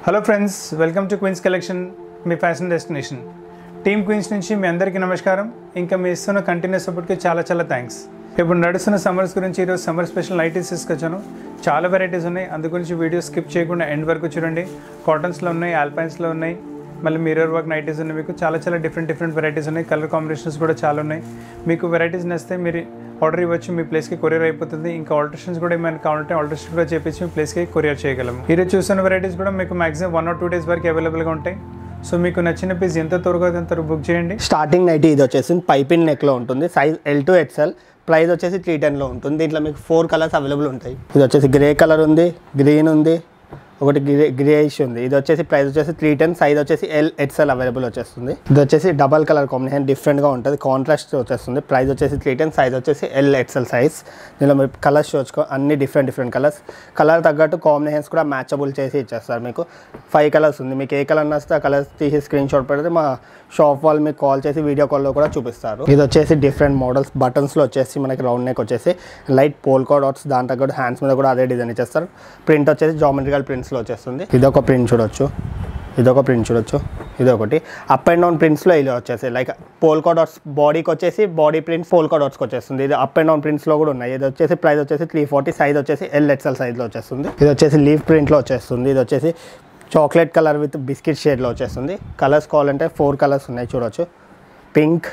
hello friends welcome to Queens Collection మీ fashion destination team Queens నుంచి మీ అందరికీ నమస్కారం ఇంకా మీ ఇస్తున్న కంటిన్యూస్ సపోర్ట్కి చాలా చాలా థ్యాంక్స్ ఇప్పుడు నడుస్తున్న సమ్మర్స్ గురించి ఈరోజు సమ్మర్ స్పెషల్ నైటీస్ తీసుకొచ్చాను చాలా వెరైటీస్ ఉన్నాయి అందు గురించి వీడియో స్కిప్ చేయకుండా ఎండ్ వరకు చూడండి కాటన్స్లో ఉన్నాయి ఆల్పైన్స్లో ఉన్నాయి మళ్ళీ మిర్రర్ వర్క్ నైటీస్ ఉన్నాయి మీకు చాలా చాలా డిఫరెంట్ డిఫరెంట్ వెరైటీస్ ఉన్నాయి కలర్ కాంబినేషన్స్ కూడా చాలా ఉన్నాయి మీకు వెరైటీస్ నచ్చితే మీరు ఆర్డర్ ఇవ్వచ్చు మీ ప్లేస్కి కొరియర్ అయిపోతుంది ఇంకా ఆల్టరేషన్స్ కూడా ఏమైనా కావాలంటే ఆల్టరేషన్ కూడా చేపించి మీ ప్లేస్కి కొరియర్ చేయగలము ఈరోజు చూస్తున్న వెరైటీస్ కూడా మీకు maximum one or two days వరకు అవైలబుల్గా ఉంటాయి సో మీకు నచ్చిన పీస్ ఎంత త్వరగా అంత బుక్ చేయండి స్టార్టింగ్ నైటీ ఇది వచ్చేసి పైపిన్ నెక్లో ఉంటుంది size L to XL price వచ్చేసి త్రీ టెన్లో ఉంటుంది దీంట్లో మీకు ఫోర్ కలర్స్ అవైలబుల్ ఉంటాయి ఇది వచ్చేసి గ్రే కలర్ ఉంది గ్రీన్ ఉంది ఒకటి గ్రే గ్రేయిష్ ఉంది ఇది వచ్చేసి ప్రైస్ వచ్చేసి త్రీ టెన్ సైజ్ వచ్చేసి ఎల్ ఎక్స్ఎల్ అవైలబుల్ వచ్చేస్తుంది ఇది వచ్చేసి డబల్ కలర్ కాంబినేషన్ డిఫరెంట్గా ఉంటుంది కాంట్రాస్ట్ వచ్చేస్తుంది ప్రైస్ వచ్చేసి త్రీ టెన్ సైజ్ వచ్చేసి ఎల్ ఎక్స్ఎల్ సైజ్ దీనిలో మీరు కలర్స్ చూసుకో అన్ని డిఫరెంట్ డిఫరెంట్ కలర్స్ కలర్ తగ్గట్టు కాంబినేషన్స్ కూడా మ్యాచబుల్ చేసి ఇచ్చేస్తారు మీకు ఫైవ్ కలర్స్ ఉంది మీకు ఏ కలర్ నచ్చితే ఆ కలర్స్ తీసి స్క్రీన్ షాట్ పెడితే మా షాప్ వాళ్ళు మీకు కాల్ చేసి వీడియో కాల్లో కూడా చూపిస్తారు ఇది వచ్చేసి డిఫరెంట్ మోడల్స్ బటన్స్లో వచ్చేసి మనకి రౌండ్ నెక్ వచ్చేసి లైట్ పోల్కో డాట్స్ దాని తగ్గట్టు హ్యాండ్స్ మీద కూడా అదే డిజైన్ ఇచ్చేస్తారు ప్రింట్ వచ్చేసి జామెట్రికల్ ప్రింట్స్లో వచ్చేస్తుంది ఇది ఒక ప్రింట్ చూడొచ్చు ఇదొక ప్రింట్ చూడొచ్చు ఇది ఒకటి అప్ అండ్ డౌన్ ప్రింట్స్లో ఇలా వచ్చేసి లైక్ పోల్కో డాట్స్ బాడీకి వచ్చేసి బాడీ ప్రింట్ పోల్కో డాట్స్కి వచ్చేస్తుంది ఇది అప్ అండ్ డౌన్ ప్రింట్స్లో కూడా ఉన్నాయి ఇది వచ్చేసి ప్రైస్ వచ్చేసి త్రీ ఫార్టీ సైజ్ వచ్చేసి ఎల్ ఎక్స్ఎల్ సైజ్లో వచ్చేస్తుంది ఇది వచ్చేసి లీవ్ ప్రింట్లో వచ్చేస్తుంది ఇది వచ్చేసి చాక్లెట్ కలర్ విత్ బిస్కెట్ షేడ్లో వచ్చేస్తుంది కలర్స్ కావాలంటే ఫోర్ కలర్స్ ఉన్నాయి చూడొచ్చు పింక్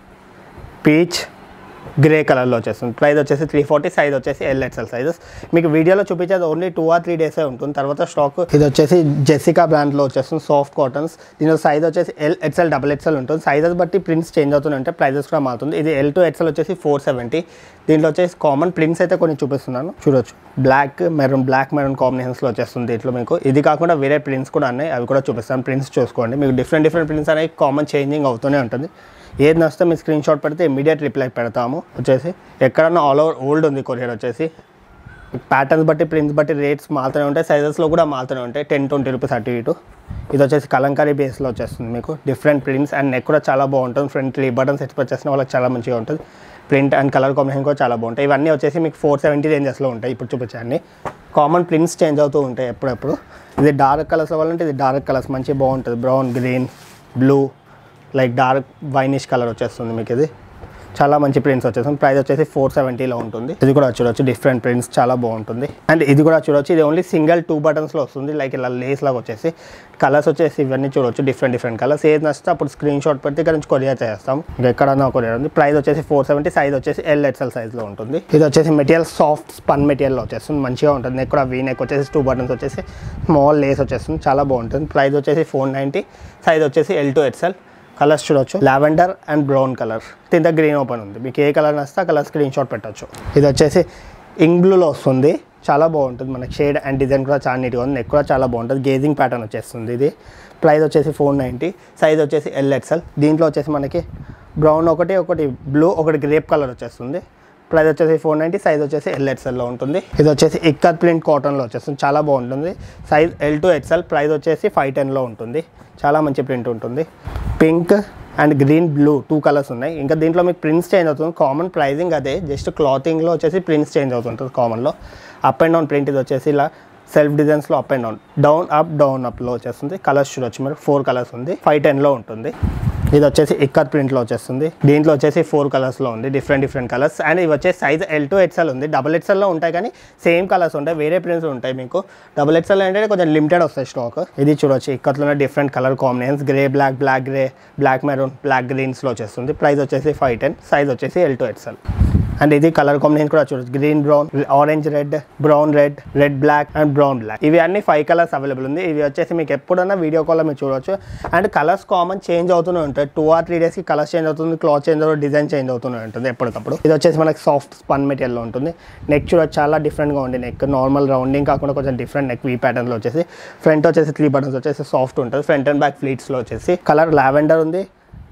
పీచ్ గ్రే కలర్లో వచ్చేస్తుంది ప్రైస్ వచ్చేసి త్రీ ఫార్టీ సైజ్ వచ్చేసి ఎల్ ఎక్స్ఎల్ సైజెస్ మీకు వీడియోలో చూపించేది ఓన్లీ టూ ఆర్ త్రీ డేసే ఉంటుంది తర్వాత స్టాక్ ఇది వచ్చేసి జెసికా బ్రాండ్లో వచ్చేస్తుంది సాఫ్ట్ కాటన్స్ దీనిలో సైజ్ వచ్చేసి ఎల్ ఎక్స్ఎల్ డబల్ ఎక్స్ఎల్ ఉంటుంది సైజెస్ బట్టి ప్రింట్స్ చేంజ్ అవుతూనే ఉంటాయి ప్రైజెస్ కూడా మారుతుంది ఇది ఎల్ టు ఎక్స్ఎల్ వచ్చేసి ఫోర్ సెవెంటీ దీంట్లో వచ్చేసి కామన్ ప్రింట్స్ అయితే కొన్ని చూపిస్తున్నాను చూడొచ్చు బ్లాక్ మెరూన్ బ్లాక్ మెరూన్ కాంబినేషన్స్లో వచ్చేస్తుంది దీంట్లో మీకు ఇది కాకుండా వేరే ప్రింట్స్ కూడా ఉన్నాయి అవి కూడా చూపిస్తాను ప్రింట్స్ చూసుకోండి మీకు డిఫరెంట్ డిఫరెంట్ ప్రింట్స్ అనేవి కామన్ చేంజింగ్ అవుతూనే ఉంటుంది ఏది నచ్చితే మీ స్క్రీన్ షాట్ పెడితే ఇమీడియట్ రిప్లై పెడతాము వచ్చేసి ఎక్కడన్నా ఆల్ ఓవర్ ఓల్డ్ ఉంది కొరియర్ వచ్చేసి ప్యాటర్న్స్ బట్టి ప్రింట్స్ బట్టి రేట్స్ మారుతూనే ఉంటాయి సైజెస్లో కూడా మారుతూనే ఉంటాయి టెన్ ట్వంటీ రూపీస్ అటు ఇటు ఇది వచ్చేసి కలంకారీ బేస్లో వచ్చేస్తుంది మీకు డిఫరెంట్ ప్రింట్స్ అండ్ నెక్ కూడా చాలా బాగుంటుంది ఫ్రంట్ త్రీ బటన్స్ ఎక్స్పెక్ట్ చేసిన వాళ్ళకి చాలా మంచిగా ఉంటుంది ప్రింట్ అండ్ కలర్ కాంబినేషన్ కూడా చాలా బాగుంటాయి ఇవన్నీ వచ్చేసి మీకు ఫోర్ సెవెంటీ రేంజెస్లో ఉంటాయి ఇప్పుడు చూపించండి కామన్ ప్రింట్స్ చేంజ్ అవుతూ ఉంటాయి ఎప్పుడెప్పుడు ఇది డార్క్ కలర్స్ అవ్వాలంటే ఇది డార్క్ కలర్స్ మంచిగా బాగుంటుంది brown green blue like dark winish colour వచ్చేస్తుంది మీకు ఇది చాలా మంచి ప్రింట్స్ వచ్చేస్తుంది ప్రైస్ వచ్చేసి ఫోర్ సెవెంటీలో ఉంటుంది ఇది కూడా చూడొచ్చు డిఫరెంట్ ప్రింట్స్ చాలా బాగుంటుంది అండ్ ఇది కూడా చూడొచ్చు ఇది ఓన్లీ సింగిల్ టూ బటన్స్లో వస్తుంది లైక్ ఇలా లేస్ లాగా వచ్చేసి కలర్స్ వచ్చేసి ఇవన్నీ చూడొచ్చు డిఫరెంట్ డిఫరెంట్ కలర్స్ ఏది నచ్చితే అప్పుడు స్క్రీన్ షాట్ పెడితే ఇక్కడ నుంచి కొరియర్ చేస్తాం ఇంకా ఎక్కడన్నా కొరియర్ ఉంది ప్రైస్ వచ్చేసి ఫోర్ సెవెంటీ సైజ్ వచ్చేసి ఎల్ ఎక్స్ఎల్ సైజ్లో ఉంటుంది ఇది వచ్చేసి మెటీరియల్ సాఫ్ట్ స్పన్ మెటీరియల్ వచ్చేస్తుంది మంచిగా ఉంటుంది నెక్ కూడా వీ నెక్ వచ్చేసి టూ బటన్స్ వచ్చేసి స్మాల్ లేస్ వచ్చేస్తుంది చాలా బాగుంటుంది ప్రైస్ వచ్చేసి ఫోర్ నైంటీ సైజ్ వచ్చేసి ఎల్ టు ఎక్స్ఎల్ కలర్స్ చూడొచ్చు లావెండర్ అండ్ బ్రౌన్ కలర్ తింత గ్రీన్ ఓపెన్ ఉంది మీకు ఏ కలర్ నచ్చితే ఆ కలర్ స్క్రీన్ షాట్ పెట్టచ్చు ఇది వచ్చేసి ఇంక్ బ్లూలో వస్తుంది చాలా బాగుంటుంది మనకి షేడ్ అండ్ డిజైన్ కూడా చాలా నీట్గా ఉంది నెక్ కూడా చాలా బాగుంటుంది గేజింగ్ ప్యాటర్న్ వచ్చేస్తుంది ఇది ప్రైస్ వచ్చేసి ఫోర్ నైంటీ సైజ్ వచ్చేసి ఎల్ ఎక్స్ఎల్ దీంట్లో వచ్చేసి మనకి బ్రౌన్ ఒకటి ఒకటి బ్లూ ఒకటి గ్రేప్ కలర్ వచ్చేస్తుంది ప్రైస్ వచ్చేసి ఫోర్ నైంటీ సైజ్ వచ్చేసి ఎల్ ఎక్స్ఎల్లో ఉంటుంది ఇది వచ్చేసి ఇక్కత్ ప్రింట్ కాటన్లో వచ్చేస్తుంది చాలా బాగుంటుంది size L to XL price వచ్చేసి ఫైవ్ టెన్లో ఉంటుంది చాలా మంచి ప్రింట్ ఉంటుంది pink and green blue two colours ఉన్నాయి ఇంకా దీంట్లో మీకు ప్రింట్స్ చేంజ్ అవుతుంది కామన్ ప్రైజింగ్ అదే జస్ట్ క్లాతింగ్లో వచ్చేసి ప్రింట్స్ చేంజ్ అవుతుంటుంది కామన్లో అప్ అండ్ డౌన్ ప్రింట్ ఇది వచ్చేసి ఇలా సెల్ఫ్ డిజైన్స్లో up and down down up down అప్లో వచ్చేస్తుంది కలర్స్ చూడొచ్చు మీరు ఫోర్ కలర్స్ ఉంది ఫైవ్ టెన్లో ఉంటుంది ఇది వచ్చేసి ఇక్కత్ ప్రింట్లో వచ్చేస్తుంది దీంట్లో వచ్చేసి ఫోర్ కలర్స్లో ఉంది డిఫరెంట్ డిఫరెంట్ కలర్స్ అండ్ ఇవి వచ్చేసి సైజ్ ఎల్ టు ఎక్స్ఎల్ ఉంది డబుల్ ఎక్స్ఎల్లో ఉంటాయి కానీ సేమ్ కలర్స్ ఉంటాయి వేరే ప్రింట్స్ ఉంటాయి మీకు డబుల్ ఎక్స్ఎల్ అంటే కొంచెం లిమిటెడ్ వస్తాయి స్టాక్ ఇది చూడొచ్చు ఇక్కత్లోనే different colour combinations grey black black grey black maroon black గ్రీన్స్లో వచ్చేస్తుంది ప్రైస్ వచ్చేసి ఫైవ్ టెన్ సైజ్ వచ్చేసి ఎల్ టు ఎక్స్ఎల్ అండ్ ఇది కలర్ కాంబినేషన్ కూడా చూడొచ్చు green brown orange red brown red red black and brown black ఇవి అన్ని five colours available ఉంది ఇవి వచ్చేసి మీకు ఎప్పుడన్నా వీడియో కాల్లో మీరు చూడొచ్చు అండ్ కలర్స్ కామన్ చేంజ్ అవుతూనే ఉంటాయి టూ ఆర్ త్రీ డేస్కి కలర్స్ చేంజ్ అవుతుంది క్లాత్ చేంజ్ అవుతుంది డిజైన్ చేంజ్ అవుతూనే ఉంటుంది ఎప్పటికప్పుడు ఇది వచ్చేసి మనకి సాఫ్ట్ స్పన్ మెటీరియల్లో ఉంటుంది నెక్ చూడొచ్చు చాలా డిఫరెంట్గా ఉంది నెక్ నార్మల్ రౌండింగ్ కాకుండా కొంచెం డిఫరెంట్ నెక్ వీ ప్యాటర్న్లో వచ్చేసి ఫ్రంట్ వచ్చేసి త్రీ బటన్స్ వచ్చేసి సాఫ్ట్ ఉంటుంది ఫ్రంట్ అండ్ బ్యాక్ ఫ్లీట్స్లో వచ్చేసి కలర్ లావెండర్ ఉంది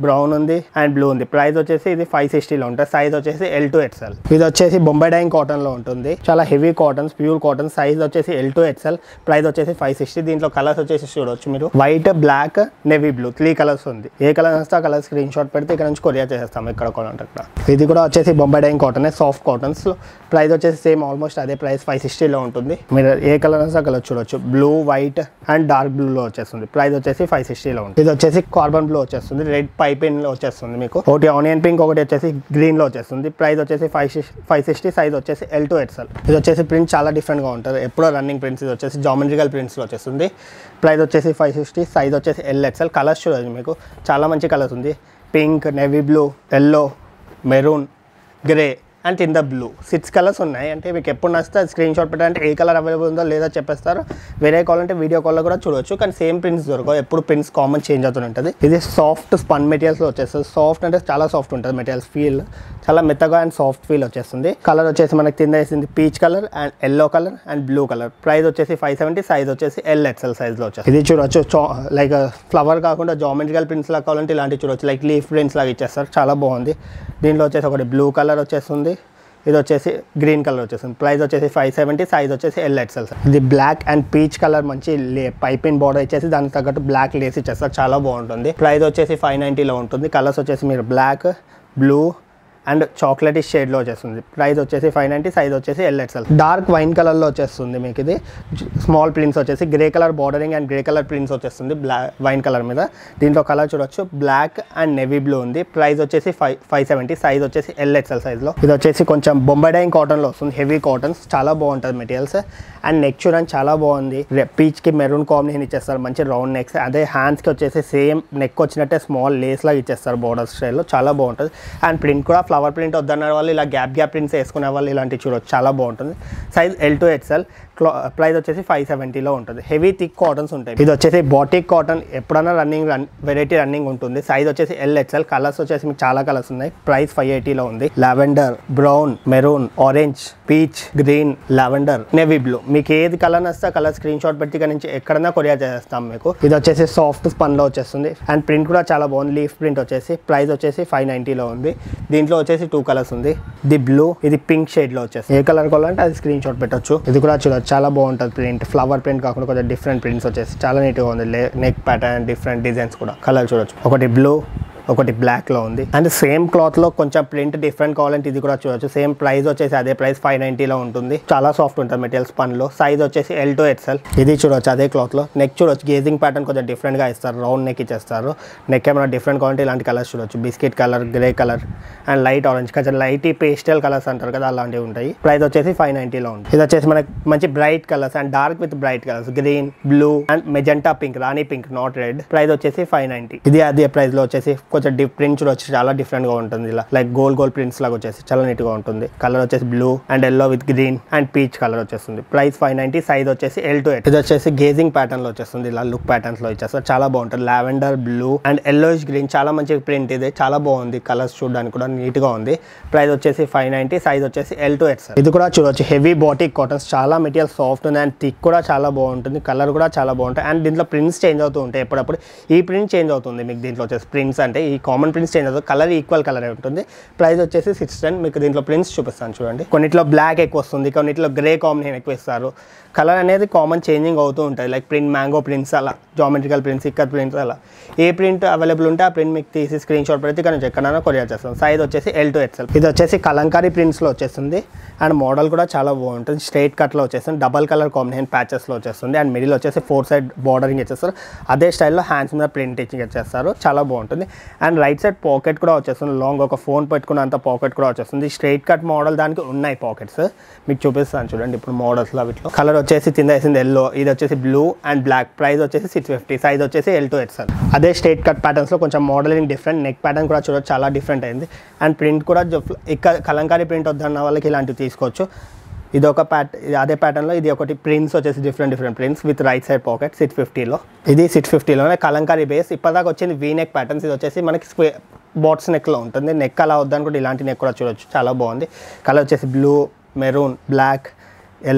బ్రౌన్ ఉంది అండ్ బ్లూ ఉంది ప్రైస్ వచ్చేసి ఇది ఫైవ్ సిక్స్టీలో ఉంటుంది సైజ్ వచ్చేసి ఎల్ టు ఎక్స్ఎల్ ఇది వచ్చేసి బొంబాయి డైన్ కాటన్లో ఉంటుంది చాలా heavy cottons pure cotton size వచ్చేసి ఎల్ టు ఎక్స్ఎల్ ప్రైస్ వచ్చేసి ఫైవ్ సిక్స్టీ దీంట్లో కలర్స్ వచ్చేసి చూడొచ్చు మీరు white black navy blue three colours ఉంది ఏ కలర్ వస్తే ఆ కలర్ స్క్రీన్ షాట్ పెడితే ఇక్కడ నుంచి కొరియర్ చేసేస్తాం ఇక్కడ కొనంటే అక్కడ ఇది కూడా వచ్చేసి Bombay dyne cotton soft cottons price వచ్చేసి సేమ్ ఆల్మోస్ట్ అదే ప్రైస్ ఫైవ్ సిక్స్టీలో ఉంటుంది మీరు ఏ కలర్ వస్తే ఆ కలర్ చూడొచ్చు బ్లూ వైట్ అండ్ డార్క్ బ్లూలో వచ్చేస్తుంది ప్రైస్ వచ్చేసి ఫైవ్ సిక్స్టీలో ఉంటుంది ఇది వచ్చేసి కార్బన్ బ్లూ వచ్చేస్తుంది రెడ్ పైపిన్ లో వచ్చేస్తుంది మీకు ఒకటి ఆనియన్ పింక్ ఒకటి వచ్చేసి గ్రీన్ లో వచ్చేస్తుంది ప్రైస్ వచ్చేసి ఫైవ్ ఫైవ్ సిక్స్టీ సైజ్ వచ్చేసి ఎల్ టు ఎక్స్ఎల్ ఇది వచ్చేసి ప్రింట్ చాలా డిఫరెంట్గా ఉంటుంది ఎప్పుడో రన్నింగ్ ప్రింట్స్ ఇది వచ్చేసి జామెట్రికల్ ప్రింట్స్లో వచ్చేస్తుంది ప్రైస్ వచ్చేసి ఫైవ్ సిక్స్టీ సైజ్ వచ్చేసి ఎల్ ఎక్స్ఎల్ కలర్స్ చూడండి మీకు చాలా మంచి కలర్స్ ఉంది pink navy blue yellow maroon grey and in the blue six colours ఉన్నాయి అంటే మీకు ఎప్పుడు నచ్చితే స్క్రీన్ షాట్ పెట్టాలంటే ఏ కలర్ అవైలబుల్ ఉందో లేదో చెప్పేస్తారు వేరే కాల్ అంటే వీడియో కాల్లో కూడా చూడొచ్చు కానీ సేమ్ ప్రింట్స్ దొరకవు ఎప్పుడు ప్రింట్స్ కామన్ చేంజ్ అవుతూ ఉంటుంది ఇది సాఫ్ట్ స్పన్ మెటీరియల్స్లో వచ్చేస్తుంది సాఫ్ట్ అంటే చాలా సాఫ్ట్ ఉంటుంది మెటీరియల్స్ ఫీల్ చాలా మెత్తగా అండ్ సాఫ్ట్ ఫీల్ వచ్చేస్తుంది కలర్ వచ్చేసి మనకి కింద వేసింది peach colour and yellow colour and blue colour price వచ్చేసి ఫైవ్ సెవెంటీ సైజ్ వచ్చేసి ఎల్ ఎక్స్ఎల్ సైజ్లో వచ్చేసి ఇది చూడొచ్చు లైక్ ఫ్లవర్ కాకుండా జామెట్రికల్ ప్రింట్స్ లాగా కావాలంటే ఇలాంటివి చూడొచ్చు లైక్ లీఫ్ ప్రింట్స్ లాగా ఇచ్చేస్తారు చాలా బాగుంది దీంట్లో వచ్చేసి ఒకటి బ్లూ కలర్ వచ్చేస్తుంది ఇది వచ్చేసి గ్రీన్ కలర్ వచ్చేస్తుంది ప్రైస్ వచ్చేసి ఫైవ్ సెవెంటీ సైజ్ వచ్చేసి ఎల్ ఎక్స్ఎల్ ఇది బ్లాక్ అండ్ పీచ్ కలర్ మంచి లే పైపింగ్ బోర్డర్ ఇచ్చేసి దానికి తగ్గట్టు బ్లాక్ లేస్ ఇచ్చేస్తారు చాలా బాగుంటుంది ప్రైస్ వచ్చేసి ఫైవ్ నైంటీలో ఉంటుంది కలర్స్ వచ్చేసి మీరు బ్లాక్ బ్లూ అండ్ చాక్లెట్ షేడ్లో వచ్చేస్తుంది ప్రైస్ వచ్చేసి ఫైవ్ నైంటీ సైజ్ వచ్చేసి ఎల్ ఎక్స్ఎల్ డార్క్ వైన్ కలర్లో వచ్చేస్తుంది మీకు ఇది స్మాల్ ప్రింట్స్ వచ్చేసి grey colour bordering and grey colour prints వచ్చేస్తుంది బ్లాక్ వైన్ కలర్ మీద దీంట్లో కలర్ చూడొచ్చు బ్లాక్ అండ్ నెవీ బ్లూ ఉంది ప్రైస్ వచ్చేసి ఫైవ్ ఫైవ్ సెవెంటీ సైజ్ వచ్చేసి ఎల్ ఎక్స్ఎల్ సైజ్లో ఇది వచ్చేసి కొంచెం బొంబాయిడైన్ కాటన్లో వస్తుంది హెవీ కాటన్స్ చాలా బాగుంటుంది మెటీరియల్స్ అండ్ నెక్ చూడండి చాలా బాగుంది పీచ్కి మెరూన్ కాంబినేషన్ ఇచ్చేస్తారు మంచి రౌండ్ నెక్స్ అదే హ్యాండ్స్కి వచ్చేసి సేమ్ నెక్ వచ్చినట్టే స్మాల్ లేస్ లాగా ఇచ్చేస్తారు బోర్డర్ స్టైల్లో చాలా బాగుంటుంది అండ్ ప్రింట్ కూడా ఫ్లవర్ ప్రింట్ వద్దన్న వాళ్ళు ఇలా గ్యాప్ గ్యాప్ ప్రింట్స్ వేసుకునే వాళ్ళు ఇలాంటివి చూడొచ్చు చాలా బాగుంటుంది size L to XL price వచ్చేసి ఫైవ్ సెవెంటీలో ఉంటుంది హెవీ థిక్ కాటన్స్ ఉంటాయి ఇది వచ్చేసి బాటిక్ కాటన్ ఎప్పుడైనా రన్నింగ్ రన్ వెరైటీ రన్నింగ్ ఉంటుంది సైజ్ వచ్చేసి ఎల్ ఎక్స్ఎల్ కలర్స్ వచ్చేసి మీకు చాలా కలర్స్ ఉన్నాయి ప్రైస్ ఫైవ్ ఎయిటీలో ఉంది lavender brown maroon orange peach green lavender navy blue మీకు ఏది కలర్ నస్తే కలర్ స్క్రీన్ షాట్ పెట్టి ఇక్కడ నుంచి ఎక్కడైనా కొరియర్ చేస్తాం మీకు ఇది వచ్చేసి సాఫ్ట్ స్పన్లో వచ్చేస్తుంది అండ్ ప్రింట్ కూడా చాలా బాగుంది లీఫ్ ప్రింట్ వచ్చేసి ప్రైస్ వచ్చేసి ఫైవ్ నైంటీలో ఉంది దీంట్లో వచ్చేసి టూ కలర్స్ ఉంది ఇది బ్లూ ఇది పింక్ షేడ్లో వచ్చేసి ఏ కలర్ కావాలంటే అది స్క్రీన్ షాట్ పెట్టొచ్చు ఇది కూడా చూడొచ్చు చాలా బాగుంటుంది ప్రింట్ ఫ్లవర్ ప్రింట్ కాకుండా కొంచెం డిఫరెంట్ ప్రింట్స్ వచ్చేసి చాలా నీట్గా ఉంది నెక్ ప్యాటర్న్ డిఫరెంట్ డిజైన్స్ కూడా కలర్ చూడొచ్చు ఒకటి బ్లూ ఒకటి బ్లాక్లో ఉంది అండ్ సేమ్ క్లాత్లో కొంచెం ప్రింట్ డిఫరెంట్ కావాలంటే ఇది కూడా చూడొచ్చు సేమ్ ప్రైస్ వచ్చేసి అదే ప్రైస్ ఫైవ్ నైంటీలో ఉంటుంది చాలా సాఫ్ట్ ఉంటుంది మెటీరియల్స్ పనిలో సైజ్ వచ్చేసి ఎల్ టు ఎక్స్ఎల్ ఇది చూడొచ్చు అదే క్లాత్లో నెక్ చూడొచ్చు గేజింగ్ ప్యాటర్న్ కొంచెం డిఫరెంట్గా ఇస్తారు రౌండ్ నెక్ ఇచ్చేస్తారు నెక్ ఏమైనా డిఫరెంట్ కావాలంటే ఇలాంటి కలర్స్ చూడొచ్చు biscuit colour grey colour and light orange కొంచెం లైట్ పేస్టల్ కలర్స్ అంటారు కదా అలాంటివి ఉంటాయి ప్రైస్ వచ్చేసి ఫైవ్ నైంటీలో ఉంటుంది ఇది వచ్చేసి మనకి మంచి bright colours and dark with bright colours green blue and magenta pink rani pink not red price వచ్చేసి ఫైవ్ నైంటీ ఇది అదే ప్రైస్ లో వచ్చేసి కొంచెం డిఫ్ ప్రింట్ చూడొచ్చు చాలా డిఫరెంట్ గా ఉంటుంది ఇలా లైక్ గోల్ గోల్ ప్రింట్స్ లాగా వచ్చేసి చాలా నీట్ గా ఉంటుంది కలర్ వచ్చేసి blue and yellow with green and peach colour వచ్చేస్తుంది ప్రైస్ ఫైవ్ నైంటీ సైజ్ వచ్చేసి ఎల్ టు ఎయిట్ ఇది వచ్చేసి గేజింగ్ ప్యాటర్న్ లో వచ్చేస్తుంది ఇలా లుక్ ప్యాటర్న్స్ లో ఇచ్చేస్తారు చాలా బాగుంటుంది lavender blue and yellowish green చాలా మంచి ప్రింట్ ఇది చాలా బాగుంది కలర్స్ చూడడానికి కూడా నీట్ గా ఉంది ప్రైస్ వచ్చేసి ఫైవ్ నైంటీ సైజ్ వచ్చేసి ఎల్ టు ఎక్స్ ఇది కూడా చూడొచ్చు హెవీ బాటిక్ కాటన్స్ చాలా మెటీరియల్ సాఫ్ట్ ఉంది అండ్ థిక్ కూడా చాలా బాగుంటుంది కలర్ కూడా చాలా బాగుంటుంది అండ్ దీంట్లో ప్రింట్స్ చేంజ్ అవుతూ ఉంటాయి ఎప్పుడప్పుడు ఈ ప్రింట్ చేంజ్ అవుతుంది మీకు దీంట్లో వచ్చేసి ప్రింట్స్ అంటే ఈ కామన్ ప్రింట్స్ చేంజ్ అవుతుంది కలర్ ఈక్వల్ కలర్ ఉంటుంది ప్రైస్ వచ్చేసి సిక్స్ టెన్ మీకు దీంట్లో ప్రింట్స్ చూపిస్తాను చూడండి కొన్నిట్లో బ్లాక్ ఎక్కువ వస్తుంది కొన్నిట్లో గ్రే కాంబినేషన్ ఎక్కువ ఇస్తారు కలర్ అనేది కామన్ చేంజింగ్ అవుతూ ఉంటుంది లైక్ ప్రింట్ మ్యాంగో ప్రింట్స్ అలా జామెట్రికల్ ప్రింట్స్ ఇక్కడ ప్రింట్స్ అలా ఏ ప్రింట్ అవైలబుల్ ఉంటే ఆ ప్రింట్ మీకు తీసి స్క్రీన్ షాట్ పెడితే ఇక్కడ నుంచి ఎక్కడైనా కొరియర్ చేస్తాం సైజ్ వచ్చేసి ఎల్ టు ఎక్స్ఎల్ ఇది వచ్చేసి కలంకారీ ప్రింట్స్లో వచ్చేస్తుంది అండ్ మోడల్ కూడా చాలా బాగుంటుంది స్ట్రైట్ కట్లో వచ్చేస్తుంది డబల్ కలర్ కాంబినేషన్ ప్యాచెస్లో వచ్చేస్తుంది అండ్ మిడిల్ వచ్చేసి ఫోర్ సైడ్ బార్డరింగ్ ఇచ్చేస్తారు అదే స్టైల్లో హ్యాండ్స్ మీద ప్రింట్ ఇచ్చింగ్ ఇచ్చేస్తారు చాలా బాగుంటుంది అండ్ రైట్ సైడ్ పాకెట్ కూడా వచ్చేస్తుంది లాంగ్ ఒక ఫోన్ పెట్టుకున్నంత పాకెట్ కూడా వచ్చేస్తుంది స్ట్రైట్ కట్ మోడల్ దానికి ఉన్నాయి పాకెట్స్ మీకు చూపిస్తాను చూడండి ఇప్పుడు మోడల్స్లో వీటిలో కలర్ వచ్చేసి కింద వేసింది ఎల్లో ఇది వచ్చేసి బ్లూ అండ్ బ్లాక్ ప్రైస్ వచ్చేసి సిక్స్ ఫిఫ్టీ సైజ్ వచ్చేసి ఎల్ టు ఎక్స్ఎల్ అదే స్ట్రైట్ కట్ ప్యాటర్న్స్లో కొంచెం మోడలింగ్ డిఫరెంట్ నెక్ ప్యాటర్న్ కూడా చూడొచ్చు చాలా డిఫరెంట్ అయింది అండ్ ప్రింట్ కూడా జో- ఇక్కడ కలంకారీ ప్రింట్ వద్దన్న వాళ్ళకి ఇలాంటివి తీసుకోవచ్చు ఇది ఒక ప్యాట్ ఇది అదే ప్యాటర్న్లో ఇది ఒకటి ప్రింట్స్ వచ్చేసి different different prints with right side pocket సిట్ ఫిఫ్టీలో ఇది సిట్ ఫిఫ్టీలోనే కలంకారీ బేస్ ఇప్పటిదాకా వచ్చింది వీ నెక్ ప్యాటర్న్స్ ఇది వచ్చేసి మనకి స్క్వే బాట్స్ నెక్లో ఉంటుంది నెక్ అలా వద్దనుకుంటే ఇలాంటి నెక్ కూడా చూడొచ్చు చాలా బాగుంది కలర్ వచ్చేసి blue maroon black yellow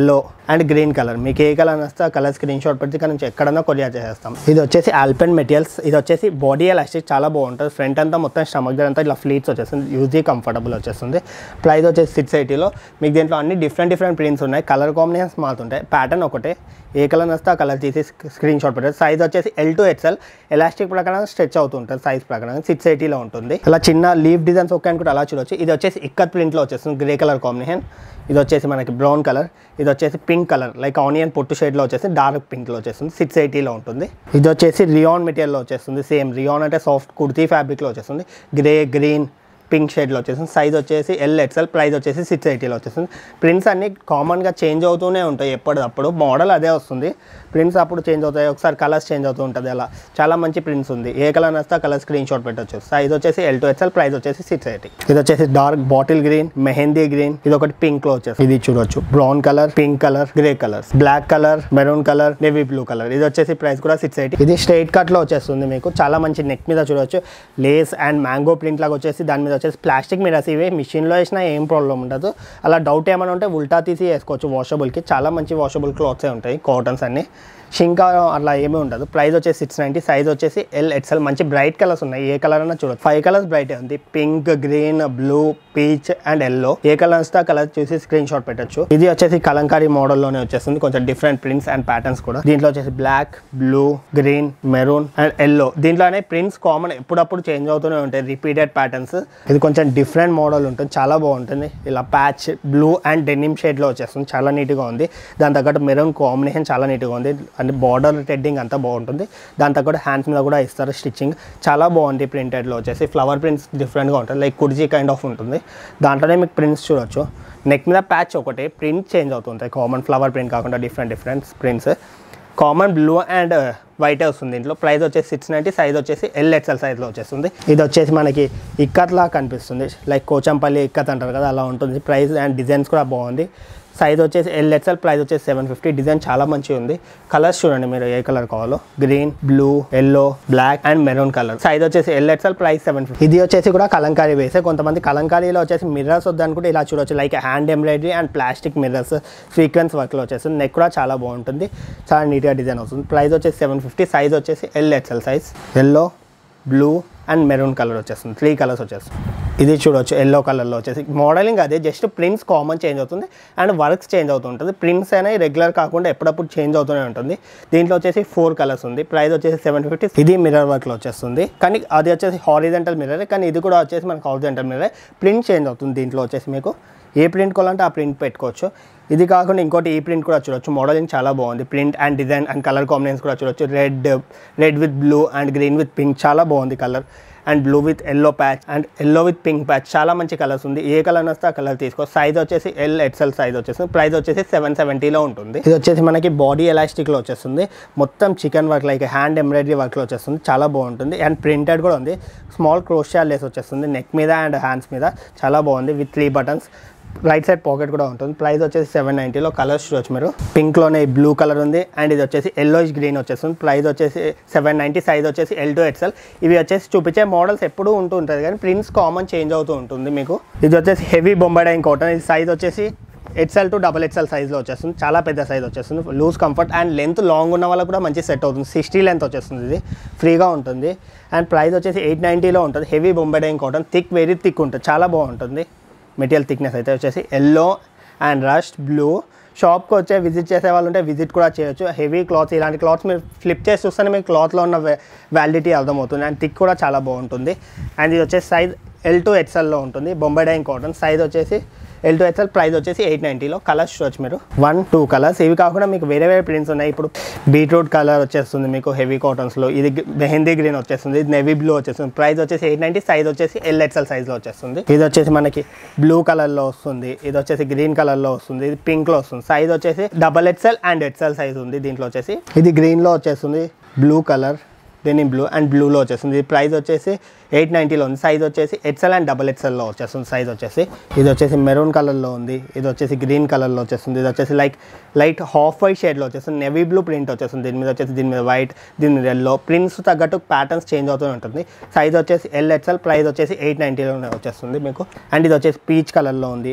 and green colour మీకు ఏ కలర్ వస్తే ఆ కలర్ స్క్రీన్ షాట్ పెడితే ఇక్కడ నుంచి ఎక్కడన్నా కొరియర్ చేసేస్తాం ఇది వచ్చేసి ఆల్పెన్ మెటీరియల్స్ ఇది వచ్చేసి బాడీ ఎలాస్టిక్ చాలా బాగుంటుంది ఫ్రంట్ అంతా మొత్తం స్టమక్ దగ్గర అంతా ఇలా ఫ్లీట్స్ వచ్చేస్తుంది యూజీ కంఫర్టబుల్ వచ్చేస్తుంది ప్రైస్ వచ్చేసి సిక్స్ ఎయిటీలో మీకు దీంట్లో అన్ని డిఫరెంట్ డిఫరెంట్ ప్రింట్స్ ఉన్నాయి కలర్ కాంబినేషన్స్ మారుతుంటాయి ప్యాటర్న్ ఒకటే ఏ కలర్ వస్తే ఆ కలర్ తీసి స్క్రీన్ షాట్ పెట్టారు సైజ్ వచ్చేసి ఎల్ టు ఎక్స్ఎల్ ఎలాస్టిక్ ప్రకారం స్ట్రెచ్ అవుతుంటుంది సైజ్ ప్రకారం సిక్స్ ఎయిటీలో ఉంటుంది అలా చిన్న లీవ్ డిజైన్స్ ఓకే అనుకుంటే అలా చూడొచ్చు ఇది వచ్చేసి ఇక్కత్ ప్రింట్లో వచ్చేస్తుంది గ్రే కలర్ కాంబినేషన్ ఇది వచ్చేసి మనకి బ్రౌన్ కలర్ ఇది వచ్చేసి పింక్ కలర్ లైక్ ఆనియన్ పొట్టు షేడ్లో వచ్చేసి డార్క్ పింక్లో వచ్చేస్తుంది సిక్స్ ఎయిటీలో ఉంటుంది ఇది వచ్చేసి రియాన్ మెటీరియల్లో వచ్చేస్తుంది సేమ్ రియాన్ అంటే సాఫ్ట్ కుర్తీ ఫ్యాబ్రిక్లో వచ్చేస్తుంది గ్రే గ్రీన్ పింక్ షేడ్లో వచ్చేసింది సైజ్ వచ్చేసి ఎల్ ఎక్స్ఎల్ ప్రైస్ వచ్చేసి సిక్స్ ఎయిటీలో వచ్చేసింది ప్రింట్స్ అన్ని కామన్గా చేంజ్ అవుతూనే ఉంటాయి ఎప్పటికప్పుడు మోడల్ అదే వస్తుంది ప్రింట్స్ అప్పుడు చేంజ్ అవుతాయి ఒకసారి కలర్స్ చేంజ్ అవుతూ ఉంటుంది అలా చాలా మంచి ప్రింట్స్ ఉంది ఏ కలర్ వస్తే ఆ కలర్ స్క్రీన్ షాట్ పెట్టచ్చు సైజ్ వచ్చేసి ఎల్ టు ఎక్స్ఎల్ ప్రైస్ వచ్చేసి సిక్స్ ఎయిటీ ఇది వచ్చేసి dark bottle green mehndi green ఇది ఒకటి పింక్ లో వచ్చేసి ఇది చూడొచ్చు brown colour pink colour grey colour black colour maroon colour navy blue colour ఇది వచ్చేసి ప్రైస్ కూడా సిక్స్ ఎయిటీ ఇది స్ట్రైట్ కట్ లో వచ్చేస్తుంది మీకు చాలా మంచి నెక్ మీద చూడొచ్చు లేస్ అండ్ మ్యాంగో ప్రింట్ లాగా వచ్చేసి దాని మీద వచ్చేసి ప్లాస్టిక్ మిరర్స్ ఇవి మిషన్లో వేసినా ఏం ప్రాబ్లం ఉండదు అలా డౌట్ ఏమైనా ఉంటే ఉల్టా తీసి వేసుకోవచ్చు వాషబుల్కి చాలా మంచి వాషబుల్ క్లాత్సే ఉంటాయి కాటన్స్ అన్ని షింకా అట్లా ఏమీ ఉండదు ప్రైస్ వచ్చేసి సిక్స్ నైంటీ సైజ్ వచ్చేసి ఎల్ ఎక్స్ఎల్ మంచి బ్రైట్ కలర్స్ ఉన్నాయి ఏ కలర్ అయినా చూడదు ఫైవ్ కలర్స్ బ్రైట్ ఉంది pink green blue peach and yellow ఏ కలర్ వస్తే ఆ కలర్ చూసి స్క్రీన్ షాట్ పెట్టచ్చు ఇది వచ్చేసి కలంకారీ మోడల్లోనే వచ్చేస్తుంది కొంచెం డిఫరెంట్ ప్రింట్స్ అండ్ ప్యాటర్న్స్ కూడా దీంట్లో వచ్చేసి black blue green maroon and yellow దీంట్లోనే ప్రింట్స్ కామన్ ఎప్పుడప్పుడు చేంజ్ అవుతూనే ఉంటాయి రిపీటెడ్ ప్యాటర్న్స్ ఇది కొంచెం డిఫరెంట్ మోడల్ ఉంటుంది చాలా బాగుంటుంది ఇలా ప్యాచ్ బ్లూ అండ్ డెనిమ్ షేడ్లో వచ్చేస్తుంది చాలా నీట్గా ఉంది దాని తగ్గట్టు మెరూన్ కాంబినేషన్ చాలా నీట్గా ఉంది అంటే బార్డర్ టెడ్డింగ్ అంతా బాగుంటుంది దాని తగ్గట్టు హ్యాండ్స్ మీద కూడా ఇస్తారు స్టిచ్చింగ్ చాలా బాగుంది ప్రింటెడ్లో వచ్చేసి ఫ్లవర్ ప్రింట్స్ డిఫరెంట్గా ఉంటుంది లైక్ కుర్జీ కైండ్ ఆఫ్ ఉంటుంది దాంట్లోనే మీకు ప్రింట్స్ చూడొచ్చు నెక్ మీద ప్యాచ్ ఒకటి ప్రింట్ చేంజ్ అవుతుంటాయి కామన్ ఫ్లవర్ ప్రింట్ కాకుండా different different prints common blue and white వస్తుంది దీంట్లో ప్రైస్ వచ్చేసి సిక్స్ నైంటీ సైజ్ వచ్చేసి ఎల్ ఎక్స్ఎల్ సైజ్లో వచ్చేస్తుంది ఇది వచ్చేసి మనకి ఇక్కత్లా కనిపిస్తుంది లైక్ కోచంపల్లి ఇక్కత్ అంటారు కదా అలా ఉంటుంది ప్రైస్ అండ్ డిజైన్స్ కూడా బాగుంది సైజ్ వచ్చేసి ఎల్ ఎక్స్ఎల్ ప్రైస్ వచ్చేసి సెవెన్ ఫిఫ్టీ డిజైన్ చాలా మంచిగా ఉంది కలర్స్ చూడండి మీరు ఏ కలర్ కావాలో green blue yellow black and maroon colour size వచ్చేసి L XL price seven fifty ఇది వచ్చేసి కూడా కలంకారీ వేసే కొంతమంది కలంకారీలో వచ్చేసి మిర్రర్స్ వద్దనుకుంటే ఇలా చూడొచ్చు like hand embroidery and plastic mirrors sequins వర్క్లో వచ్చేస్తుంది నెక్ కూడా చాలా బాగుంటుంది చాలా నీట్గా డిజైన్ వస్తుంది ప్రైస్ వచ్చేసి సెవెన్ ఫిఫ్టీ సైజ్ వచ్చేసి L XL size yellow blue and maroon colour వచ్చేస్తుంది త్రీ కలర్స్ వచ్చేస్తుంది ఇది చూడొచ్చు ఎల్లో కలర్లో వచ్చేసి మోడలింగ్ అదే జస్ట్ ప్రింట్స్ కామన్ చేంజ్ అవుతుంది అండ్ వర్క్స్ చేంజ్ అవుతుంటుంది ప్రింట్స్ అనేవి రెగ్యులర్ కాకుండా ఎప్పుడప్పుడు చేంజ్ అవుతూనే ఉంటుంది దీంట్లో వచ్చేసి ఫోర్ కలర్స్ ఉంది ప్రైస్ వచ్చేసి సెవెన్ ఫిఫ్టీ ఇది మిర్రర్ వర్క్లో వచ్చేస్తుంది కానీ అది వచ్చేసి హారిజెంటల్ మిర్రర్ కానీ ఇది కూడా వచ్చేసి మనకు హారిజెంటల్ మిర్రర్ ప్రింట్ చేంజ్ అవుతుంది దీంట్లో వచ్చేసి మీకు ఏ ప్రింట్ కావాలంటే ఆ ప్రింట్ పెట్టుకోవచ్చు ఇది కాకుండా ఇంకోటి ఈ ప్రింట్ కూడా చూడొచ్చు మోడలింగ్ చాలా బాగుంది print and design and colour combinations కూడా చూడొచ్చు red red with blue and green with pink చాలా బాగుంది colour and blue with yellow patch and yellow with pink patch చాలా మంచి కలర్స్ ఉంది ఏ కలర్ వస్తే ఆ కలర్ తీసుకో సైజ్ వచ్చేసి ఎల్ ఎక్స్ఎల్ సైజ్ వచ్చేసి ప్రైస్ వచ్చేసి సెవెన్ సెవెంటీలో ఉంటుంది ఇది వచ్చేసి మనకి బాడీ ఎలాస్టిక్లో వచ్చేస్తుంది మొత్తం chikan work like hand embroidery వర్క్లో వచ్చేస్తుంది చాలా బాగుంటుంది అండ్ ప్రింటెడ్ కూడా ఉంది స్మాల్ క్రోషియా లేస్ వచ్చేస్తుంది నెక్ మీద అండ్ హ్యాండ్స్ మీద చాలా బాగుంది with three buttons right side pocket కూడా ఉంటుంది ప్రైస్ వచ్చేసి సెవెన్ నైంటీలో కలర్స్ చూడొచ్చు మీరు పింక్లోనే బ్లూ కలర్ ఉంది అండ్ ఇది వచ్చేసి ఎల్లోయిష్ గ్రీన్ వచ్చేస్తుంది ప్రైస్ వచ్చేసి సెవెన్ నైంటీ సైజ్ వచ్చేసి ఎల్ టు ఎక్స్ఎల్ ఇవి వచ్చేసి చూపించే మోడల్స్ ఎప్పుడూ ఉంటూ ఉంటుంది కానీ ప్రింట్స్ కామన్ చేంజ్ అవుతూ ఉంటుంది మీకు ఇది వచ్చేసి హెవీ బొంబాడైన్ కాటన్ ఇది సైజ్ వచ్చేసి ఎక్స్ఎల్ టు డబల్ ఎక్స్ఎల్ సైజ్లో వచ్చేస్తుంది చాలా పెద్ద సైజ్ వచ్చేస్తుంది loose comfort and length long ఉన్న వాళ్ళకి కూడా మంచి సెట్ అవుతుంది సిక్స్టీ లెంత్ వచ్చేస్తుంది ఇది ఫ్రీగా ఉంటుంది అండ్ ప్రైస్ వచ్చేసి ఎయిట్ నైంటీలో ఉంటుంది heavy bombazine cotton thick very thick ఉంటుంది చాలా బాగుంటుంది మెటీరియల్ థిక్నెస్ అయితే వచ్చేసి ఎల్లో అండ్ రస్ట్ బ్లూ షాప్కి వచ్చే విజిట్ చేసే వాళ్ళు ఉంటే విజిట్ కూడా చేయొచ్చు హెవీ క్లాత్స్ ఇలాంటి క్లాత్స్ మీరు ఫ్లిప్ చేసి చూస్తేనే మీకు క్లాత్లో ఉన్న వ్యాలిడిటీ అర్థమవుతుంది అండ్ థిక్ కూడా చాలా బాగుంటుంది అండ్ ఇది వచ్చేసి సైజ్ ఎల్ టు ఎక్స్ఎల్లో ఉంటుంది బొంబాయి డైన్ కాటన్ సైజ్ వచ్చేసి ఎల్ టు ఎక్స్ఎల్ ప్రైస్ వచ్చేసి ఎయిట్ నైంటీలో కలర్స్ చూడొచ్చు మీరు వన్ టూ కలర్స్ ఇవి కాకుండా మీకు వేరే వేరే ప్రింట్స్ ఉన్నాయి ఇప్పుడు బీట్రూట్ కలర్ వచ్చేస్తుంది మీకు హెవీ కాటన్స్లో ఇది మెహందీ గ్రీన్ వచ్చేస్తుంది ఇది నెవీ బ్లూ వచ్చేస్తుంది ప్రైస్ వచ్చేసి ఎయిట్ నైంటీ సైజ్ వచ్చేసి ఎల్ ఎక్స్ఎల్ సైజ్లో వచ్చేస్తుంది ఇది వచ్చేసి మనకి బ్లూ కలర్లో వస్తుంది ఇది వచ్చేసి గ్రీన్ కలర్లో వస్తుంది ఇది పింక్లో వస్తుంది సైజ్ వచ్చేసి double XL and XL size ఉంది దీంట్లో వచ్చేసి ఇది గ్రీన్లో వచ్చేస్తుంది blue colour denim blue and బ్లూలో వచ్చేస్తుంది ఇది ప్రైస్ వచ్చేసి ఎయిట్ నైంటీలో ఉంది సైజ్ వచ్చేసి ఎక్స్ఎల్ అండ్ డబల్ ఎక్స్ఎల్లో వచ్చేస్తుంది సైజ్ వచ్చేసి ఇది వచ్చేసి మెరూన్ కలర్లో ఉంది ఇది వచ్చేసి గ్రీన్ కలర్లో వచ్చేస్తుంది ఇది వచ్చేసి లైక్ లైట్ హాఫ్ వైట్ షేడ్లో వచ్చేస్తుంది నెవీ బ్లూ ప్రింట్ వచ్చేస్తుంది దీని మీద వచ్చేసి దీని మీద వైట్ దీని మీద ఎల్లో ప్రింట్స్ తగ్గట్టు ప్యాటర్న్స్ చేంజ్ అవుతూ ఉంటుంది సైజ్ వచ్చేసి ఎల్ ఎక్స్ఎల్ ప్రైస్ వచ్చేసి ఎయిట్ నైంటీలోనే వచ్చేస్తుంది మీకు అండ్ ఇది వచ్చేసి పీచ్ కలర్లో ఉంది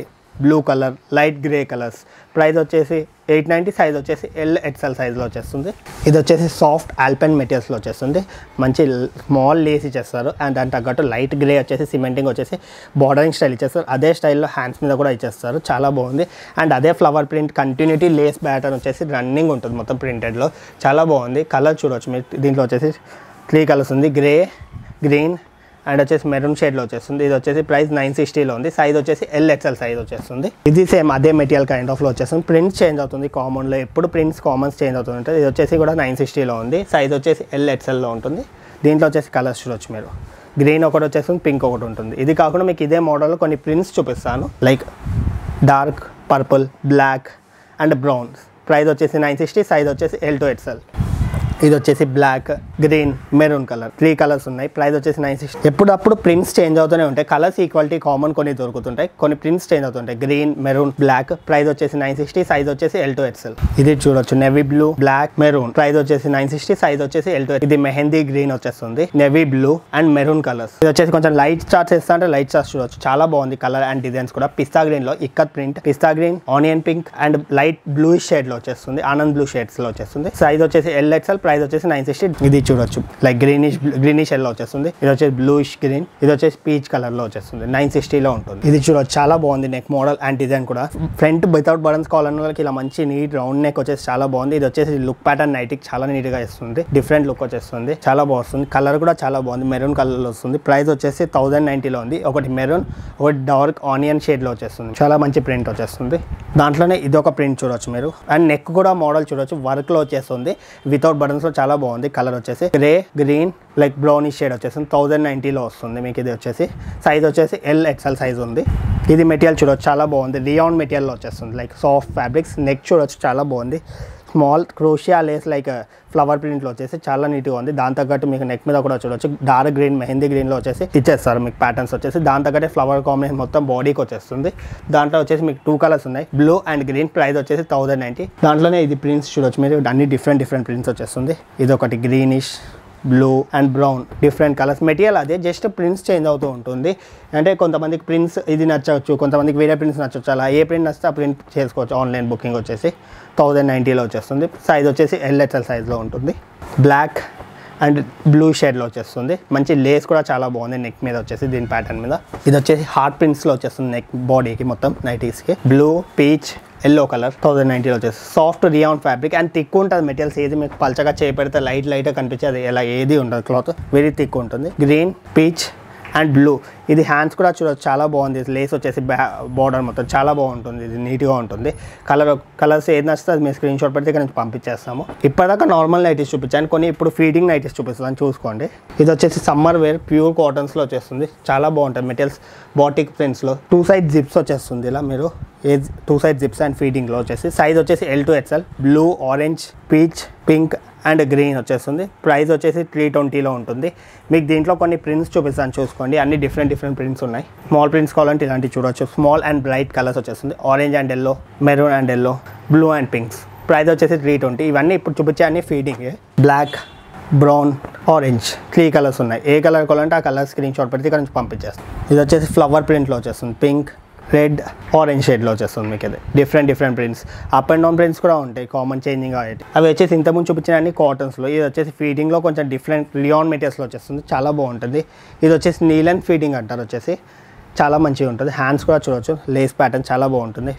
blue colour light grey colours price వచ్చేసి ఎయిట్ నైంటీ సైజ్ వచ్చేసి ఎల్ ఎక్స్ఎల్ సైజ్లో వచ్చేస్తుంది ఇది వచ్చేసి సాఫ్ట్ ఆల్పెన్ మెటీరియల్స్లో వచ్చేస్తుంది మంచి స్మాల్ లేస్ ఇచ్చేస్తారు అండ్ దాని తగ్గట్టు లైట్ గ్రే వచ్చేసి సిమెంటింగ్ వచ్చేసి బార్డరింగ్ స్టైల్ ఇచ్చేస్తారు అదే స్టైల్లో హ్యాండ్స్ మీద కూడా ఇచ్చేస్తారు చాలా బాగుంది అండ్ అదే flower print continuity lace pattern వచ్చేసి రన్నింగ్ ఉంటుంది మొత్తం ప్రింటెడ్లో చాలా బాగుంది కలర్ చూడవచ్చు మీరు దీంట్లో వచ్చేసి త్రీ కలర్స్ ఉంది గ్రే గ్రీన్ అండ్ వచ్చేసి మెరూన్ షేడ్లో వచ్చేస్తుంది ఇది వచ్చేసి ప్రైస్ నైన్ సిక్స్టీలో ఉంది సైజ్ వచ్చేసి ఎల్ ఎక్స్ఎల్ సైజ్ వచ్చేస్తుంది ఇది సేమ్ అదే మెటీరియల్ కైండ్ ఆఫ్లో వచ్చేస్తుంది ప్రింట్స్ చేంజ్ అవుతుంది కామన్లో ఎప్పుడు ప్రింట్స్ కామన్స్ చేంజ్ అవుతుంటుంది ఇది వచ్చేసి కూడా నైన్ సిక్స్టీలో ఉంది సైజ్ వచ్చేసి ఎల్ ఎక్స్ఎల్లో ఉంటుంది దీంట్లో వచ్చేసి కలర్స్ చూడొచ్చు మీరు గ్రీన్ ఒకటి వచ్చేస్తుంది పింక్ ఒకటి ఉంటుంది ఇది కాకుండా మీకు ఇదే మోడల్లో కొన్ని ప్రింట్స్ చూపిస్తాను like dark purple black and brown price వచ్చేసి నైన్ సిక్స్టీ సైజ్ వచ్చేసి ఎల్ టు ఎక్స్ఎల్ ఇది వచ్చేసి black green maroon colour three colours ఉన్నాయి ప్రైస్ వచ్చేసి నైన్ సిక్స్టీ ఎప్పుడప్పుడు ప్రింట్స్ చేంజ్ అవుతూనే ఉంటాయి కలర్స్ ఈక్వాలిటీ కామన్ కొన్ని దొరుకుతుంటాయి కొన్ని ప్రింట్స్ చేంజ్ అవుతుంటాయి గ్రీన్ మెరూన్ బ్లాక్ ప్రైస్ వచ్చేసి నైన్ సిక్స్టీ సైజ్ వచ్చేసి ఎల్ టు ఎక్స్ఎల్ ఇది చూడొచ్చు navy blue black maroon price వచ్చేసి నైన్ సిక్స్టీ సైజ్ వచ్చేసి ఎల్ టు ఇది మెహందీ గ్రీన్ వచ్చేస్తుంది navy blue and maroon colours ఇది వచ్చేసి కొంచెం లైట్ చార్ట్స్ వేస్తా అంటే లైట్ చార్ట్స్ చూడొచ్చు చాలా బాగుంది కలర్ అండ్ డిజైన్స్ కూడా పిస్తా గ్రీన్ లో ikat print pista green onion pink and light blue shade లో వచ్చేస్తుంది ఆనంద్ బ్లూ షేడ్స్ లో వచ్చేస్తుంది సైజ్ వచ్చేసి ఎల్ ఎక్స్ఎల్ ప్రైస్ వచ్చేసి నైన్ సిక్స్టీ ఇది చూడొచ్చు లైక్ గ్రీనిష్ గ్రీనిష్ ఎల్లో వచ్చేస్తుంది ఇది వచ్చేసి బ్లూయిష్ గ్రీన్ ఇది వచ్చేసి పీచ్ కలర్ లో వచ్చేస్తుంది నైన్ సిక్స్టీలో ఉంటుంది ఇది చూడొచ్చు చాలా బాగుంది నెక్ మోడల్ అండ్ డిజైన్ కూడా ఫ్రంట్ వితౌట్ బటన్స్ కావాలన్న వాళ్ళకి ఇలా మంచి నీట్ రౌండ్ నెక్ వచ్చేసి చాలా బాగుంది ఇది వచ్చేసి లుక్ ప్యాటర్న్ నైటిక్ చాలా నీట్ గా ఇస్తుంది డిఫరెంట్ లుక్ వచ్చేస్తుంది చాలా బాగుంది కలర్ కూడా చాలా బాగుంది మెరూన్ కలర్ లో వస్తుంది ప్రైస్ వచ్చేసి థౌసండ్ నైన్టీలో ఉంది ఒకటి మెరూన్ ఒకటి డార్క్ ఆనియన్ షేడ్ లో వచ్చేస్తుంది చాలా మంచి ప్రింట్ వచ్చేస్తుంది దాంట్లోనే ఇది ఒక ప్రింట్ చూడొచ్చు మీరు అండ్ నెక్ కూడా మోడల్ చూడొచ్చు వర్క్ లో వచ్చేస్తుంది వితౌట్ బటన్స్ లో చాలా బాగుంది కలర్ వచ్చేసి grey green like brownish shade వచ్చేస్తుంది థౌసండ్ నైన్టీలో వస్తుంది మీకు ఇది వచ్చేసి సైజ్ వచ్చేసి ఎల్ ఎక్స్ఎల్ సైజ్ ఉంది ఇది మెటీరియల్ చూడొచ్చు చాలా బాగుంది రియాన్ మెటీరియల్ వచ్చేస్తుంది లైక్ సాఫ్ట్ ఫ్యాబ్రిక్స్ నెక్ చూడొచ్చు చాలా బాగుంది small crochet lace like flower ప్రింట్లో వచ్చేసి చాలా నీట్గా ఉంది దాని తగ్గట్టు మీకు నెక్ మీద కూడా చూడొచ్చు డార్క్ గ్రీన్ మెహందీ గ్రీన్లో వచ్చేసి ఇచ్చేస్తారు మీకు ప్యాటర్న్స్ వచ్చేసి దాని తగ్గట్టే ఫ్లవర్ కాంబినేషన్ మొత్తం బాడీకి వచ్చేస్తుంది దాంట్లో వచ్చేసి మీకు టూ కలర్స్ ఉన్నాయి బ్లూ అండ్ గ్రీన్ ప్రైస్ వచ్చేసి థౌసండ్ నైంటీ దాంట్లోనే ఇది ప్రింట్స్ చూడొచ్చు మీరు అన్ని డిఫరెంట్ డిఫరెంట్ ప్రింట్స్ వచ్చేస్తుంది ఇది ఒకటి greenish blue and brown different colours material అదే జస్ట్ ప్రింట్స్ చేంజ్ అవుతూ ఉంటుంది అంటే కొంతమందికి ప్రింట్స్ ఇది నచ్చవచ్చు కొంతమందికి వేరే ప్రింట్స్ నచ్చవచ్చు అలా ఏ ప్రింట్ నచ్చితే ఆ ప్రింట్ చేసుకోవచ్చు ఆన్లైన్ బుకింగ్ వచ్చేసి థౌజండ్ నైంటీలో వచ్చేస్తుంది సైజ్ వచ్చేసి ఎల్హెచ్ఎల్ సైజ్లో ఉంటుంది బ్లాక్ అండ్ బ్లూ షేడ్లో వచ్చేస్తుంది మంచి లేస్ కూడా చాలా బాగుంది నెక్ మీద వచ్చేసి దీని ప్యాటర్న్ మీద ఇది వచ్చేసి హార్ట్ ప్రింట్స్లో వచ్చేస్తుంది నెక్ బాడీకి మొత్తం నైటీస్కి blue peach yellow colour thousand నైన్టీలో వచ్చేసి soft rayon fabric and thick ఉంటుంది మెటీరియల్స్ ఏది మీకు పల్చగా చేపెడితే లైట్ లైట్గా కనిపించేది ఎలా ఏది ఉండదు క్లాత్ వెరీ థిక్ ఉంటుంది గ్రీన్ పీచ్ అండ్ బ్లూ ఇది హ్యాండ్స్ కూడా చూడొచ్చు చాలా బాగుంది లేస్ వచ్చేసి బ్యా బార్డర్ మొత్తం చాలా బాగుంటుంది ఇది నీట్గా ఉంటుంది కలర్ కలర్స్ ఏది నచ్చితే అది మేము స్క్రీన్ షాట్ పెడితే ఇక్కడ నుంచి పంపించేస్తాము ఇప్పటిదాకా నార్మల్ నైటీస్ చూపించాను కొన్ని ఇప్పుడు ఫీడింగ్ నైటీస్ చూపిస్తాను చూసుకోండి ఇది వచ్చేసి సమ్మర్ వేర్ ప్యూర్ కాటన్స్లో వచ్చేస్తుంది చాలా బాగుంటుంది మెటీరియల్స్ బాటిక్ ప్రింట్స్లో టూ సైడ్ జిప్స్ వచ్చేస్తుంది ఇలా మీరు ఏ టూ సైడ్ జిప్స్ అండ్ ఫీడింగ్లో వచ్చేసి సైజ్ వచ్చేసి L to XL blue orange peach pink and green వచ్చేస్తుంది ప్రైస్ వచ్చేసి త్రీ ట్వంటీలో ఉంటుంది మీకు దీంట్లో కొన్ని ప్రింట్స్ చూపిస్తాను చూసుకోండి అన్ని డిఫరెంట్ డిఫరెంట్ ప్రింట్స్ ఉన్నాయి స్మాల్ ప్రింట్స్ కావాలంటే ఇలాంటివి చూడొచ్చు స్మాల్ అండ్ బ్రైట్ కలర్స్ వచ్చేస్తుంది orange and yellow maroon and yellow blue and pinks price వచ్చేసి త్రీ ట్వంటీ ఇవన్నీ ఇప్పుడు చూపించే అన్ని feeding black brown orange three colours ఉన్నాయి ఏ కలర్ కావాలంటే ఆ కలర్ స్క్రీన్ షాట్ పెడితే ఇక్కడ నుంచి పంపించేస్తాం ఇది వచ్చేసి ఫ్లవర్ ప్రింట్లో వచ్చేస్తుంది పింక్ రెడ్ ఆరెంజ్ షేడ్లో వచ్చేస్తుంది మీకు ఇది different different prints up and down prints కూడా ఉంటాయి కామన్ చేంజింగ్ అయ్యేటి అవి వచ్చేసి ఇంతకుముందు చూపించిన అన్ని కాటన్స్లో ఇది వచ్చేసి ఫీడింగ్లో కొంచెం డిఫరెంట్ లియాన్ మెటీరియల్స్లో వచ్చేస్తుంది చాలా బాగుంటుంది ఇది వచ్చేసి నీలన్ ఫీడింగ్ అంటారు వచ్చేసి చాలా మంచిగా ఉంటుంది హ్యాండ్స్ కూడా చూడవచ్చు లేస్ ప్యాటర్న్ చాలా బాగుంటుంది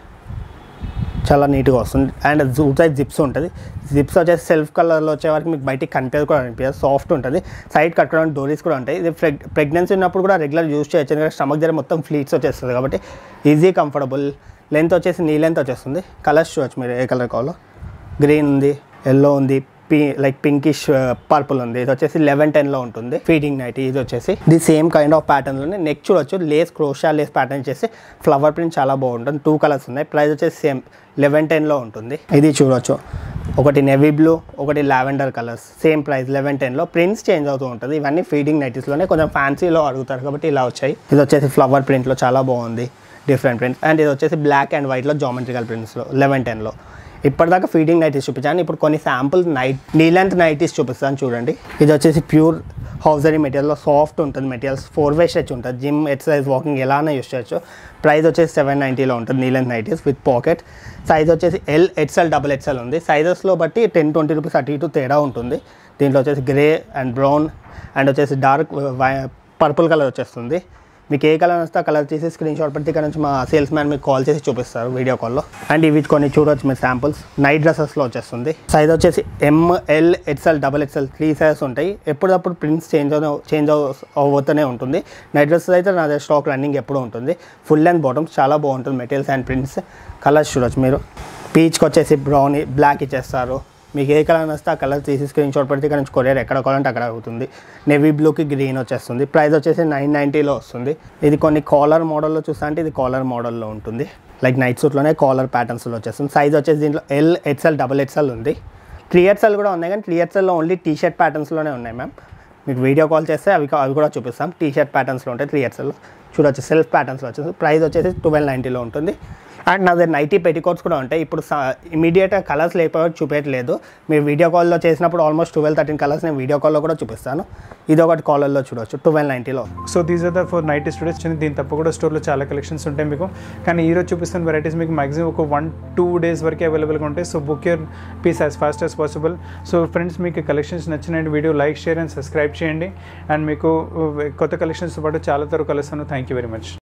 చాలా నీట్గా వస్తుంది అండ్ జూ సైజ్ జిప్స్ ఉంటుంది జిప్స్ వచ్చేసి సెల్ఫ్ కలర్లో వచ్చే వరకు మీకు బయటికి కనిపించదు కూడా అనిపించదు సాఫ్ట్ ఉంటుంది సైడ్ కట్టుకోవడానికి డోరీస్ కూడా ఉంటాయి ఇది ప్రెగ్ ప్రెగ్నెన్సీ ఉన్నప్పుడు కూడా రెగ్యులర్ యూస్ చేయొచ్చు ఎందుకంటే స్టమక్ దగ్గర మొత్తం ఫ్లీట్స్ వచ్చేస్తుంది కాబట్టి ఈజీ కంఫర్టబుల్ లెంత్ వచ్చేసి నీ లెంత్ వచ్చేస్తుంది కలర్స్ చూడొచ్చు మీరు ఏ కలర్ కావాలో గ్రీన్ ఉంది ఎల్లో ఉంది పి లైక్ పింకిష్ పర్పుల్ ఉంది ఇది వచ్చేసి లెవెన్ టెన్లో ఉంటుంది ఫీడింగ్ నైట్ ఇది వచ్చేసి ది సేమ్ కైండ్ ఆఫ్ ప్యాటర్న్లోనే నెక్ చూడొచ్చు లేస్ క్రోషా లేస్ ప్యాటర్న్ చేసి ఫ్లవర్ ప్రింట్ చాలా బాగుంటుంది టూ కలర్స్ ఉన్నాయి ప్రైస్ వచ్చేసి సేమ్ లెవెన్ టెన్లో ఉంటుంది ఇది చూడొచ్చు ఒకటి నెవీ బ్లూ ఒకటి lavender colours same price eleven టెన్లో ప్రింట్స్ చేంజ్ అవుతూ ఉంటుంది ఇవన్నీ ఫీడింగ్ నైటీస్లోనే కొంచెం ఫ్యాన్సీలో అడుగుతారు కాబట్టి ఇలా వచ్చాయి ఇది వచ్చేసి ఫ్లవర్ ప్రింట్లో చాలా బాగుంది డిఫరెంట్ ప్రింట్స్ అండ్ ఇది వచ్చేసి బ్లాక్ అండ్ వైట్లో జామెట్రికల్ ప్రింట్స్లో లెవెన్ టెన్లో ఇప్పటిదాకా ఫీడింగ్ నైటీస్ చూపించాను ఇప్పుడు కొన్ని sample night knee length nighties చూపిస్తాను చూడండి ఇది వచ్చేసి ప్యూర్ హౌజరీ మెటీరియల్లో సాఫ్ట్ ఉంటుంది మెటీరియల్స్ ఫోర్ వే స్ట్రెచ్ ఉంటుంది జిమ్ ఎక్సర్సైజ్ వాకింగ్ ఎలానే యూస్ చేయొచ్చు ప్రైస్ వచ్చేసి సెవెన్ నైంటీలో ఉంటుంది knee length nighties with pocket size వచ్చేసి ఎల్ ఎక్స్ఎల్ డబుల్ ఎక్స్ఎల్ ఉంది సైజెస్లో బట్టి టెన్ ట్వంటీ రూపీస్ అటు ఇటు తేడా ఉంటుంది దీంట్లో వచ్చేసి గ్రే అండ్ బ్రౌన్ అండ్ వచ్చేసి డార్క్ పర్పుల్ కలర్ వచ్చేస్తుంది మీకు ఏ కలర్ వస్తే ఆ కలర్ తీసి స్క్రీన్ షాట్ పెడితే ఇక్కడ నుంచి మా సేల్స్ మ్యాన్ మీకు కాల్ చేసి చూపిస్తారు వీడియో కాల్లో అండ్ ఇవి కొన్ని చూడొచ్చు మీరు శాంపుల్స్ నైట్ డ్రెస్సెస్లో వచ్చేస్తుంది సైజ్ వచ్చేసి M L XL double XL three sizes ఉంటాయి ఎప్పుడప్పుడు ప్రింట్స్ చేంజ్ చేంజ్ అవుతూనే ఉంటుంది నైట్ డ్రెస్సెస్ అయితే నా దగ్గర స్టాక్ రన్నింగ్ ఎప్పుడూ ఉంటుంది ఫుల్ అండ్ బాటమ్స్ చాలా బాగుంటుంది మెటీరియల్స్ అండ్ ప్రింట్స్ కలర్స్ చూడొచ్చు మీరు పీచ్కి వచ్చేసి బ్రౌన్ బ్లాక్ ఇచ్చేస్తారు మీకు ఏ కలర్ వస్తే ఆ కలర్ తీసి స్క్రీన్ షాట్ పెడితే ఇక్కడ నుంచి కొరియర్ ఎక్కడ కావాలంటే అక్కడ అవుతుంది నెవీ బ్లూకి గ్రీన్ వచ్చేస్తుంది ప్రైస్ వచ్చేసి నైన్ నైంటీలో వస్తుంది ఇది కొన్ని కాలర్ మోడల్లో చూస్తా అంటే ఇది కాలర్ మోడల్లో ఉంటుంది లైక్ నైట్ సూట్లోనే కాలర్ ప్యాటర్న్స్లో వచ్చేస్తుంది సైజ్ వచ్చేసి దీంట్లో ఎల్ ఎక్స్ఎల్ డబల్ ఎక్స్ఎల్ ఉంది త్రీ ఎక్స్ఎల్ కూడా ఉన్నాయి కానీ త్రీ ఎక్స్ఎల్లో ఓన్లీ టీ షర్ట్ ప్యాటర్న్స్లోనే ఉన్నాయి మ్యామ్ మీకు వీడియో కాల్ చేస్తే అవి అవి కూడా చూపిస్తాం టీ షర్ట్ ప్యాటర్న్స్లో ఉంటాయి త్రీ ఎక్స్ఎల్లో చూడొచ్చు సెల్ఫ్ ప్యాటర్న్స్లో వచ్చేసి ప్రైస్ వచ్చేసి ట్వెల్వ్ నైంటీలో ఉంటుంది అండ్ నా దగ్గర నైటీ పెట్టికోట్స్ కూడా ఉంటాయి ఇప్పుడు ఇమీడియట్గా కలర్స్ లేకపోతే చూపించట్లేదు మీరు వీడియో కాల్లో చేసినప్పుడు ఆల్మోస్ట్ ట్వెల్వ్ థర్టీన్ కలర్స్ నేను వీడియో కాల్లో కూడా చూపిస్తాను ఇది ఒకటి కాలర్లో చూడొచ్చు ట్వెల్వ్ నైంటీలో so these are the four night studios వచ్చింది దీని తప్ప కూడా స్టోర్లో చాలా కలెక్షన్స్ ఉంటాయి మీకు కానీ ఈ రోజు చూపిస్తున్న వెరైటీస్ మీకు మాక్సిమం ఒక వన్ టూ డేస్ వరకే అవైలబుల్గా ఉంటాయి so book your piece as fast as possible so friends మీకు కలెక్షన్స్ నచ్చినట్టు video like share and subscribe చేయండి అండ్ మీకు uh, కొత్త కలెక్షన్స్తో పాటు చాలా తరకు కలుస్తాను థ్యాంక్ యూ వెరీ మచ్